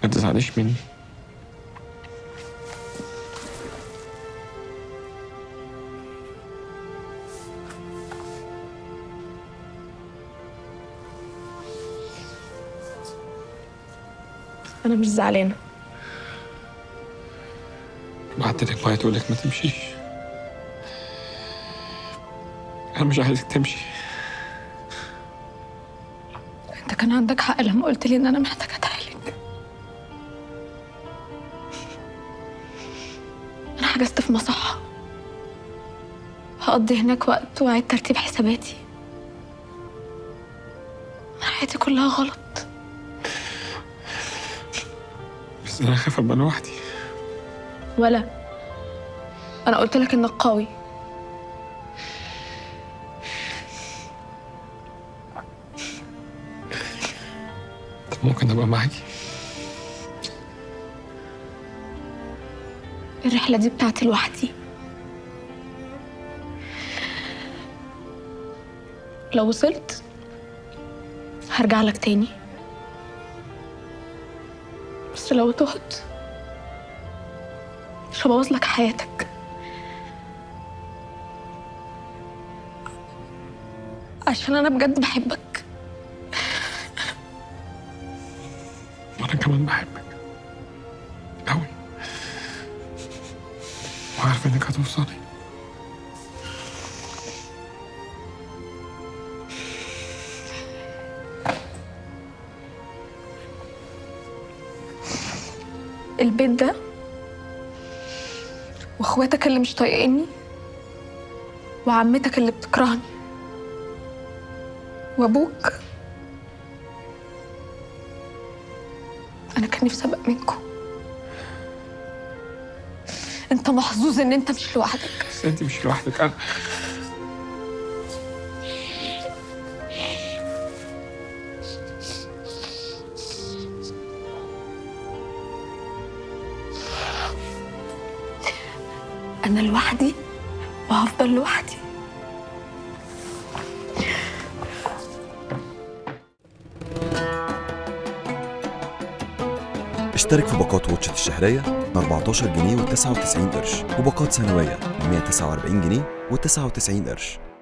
ما تزعليش مني انا مش زعلانه بعت لك باي تقول لك ما تمشيش انا مش عايزك تمشي انت كان عندك حق لما قلت لي ان انا محتاجه اتعالج انا حجزت في مصحه هقضي هناك وقت واعيد ترتيب حساباتي أنا حياتي كلها غلط بس انا خايف ابقى لوحدي ولا انا قلت لك انك قوي طب ممكن ابقى معاكي الرحله دي بتاعتي لوحدي لو وصلت هرجع لك تاني بس لو تهت مش هبوظ لك حياتك عشان انا بجد بحبك وانا كمان بحبك قوي وعارف انك هتوصلي البيت ده واخواتك اللي مش طايقيني وعمتك اللي بتكرهني وابوك انا كان نفسي ابقى منكم انت محظوظ ان انت مش لوحدك بس انت مش لوحدك انا انا لوحدي وهفضل لوحدي اشترك في باقات واتشت الشهرية ب 14 جنيه و99 قرش وباقات سنوية ب 149 جنيه و99 قرش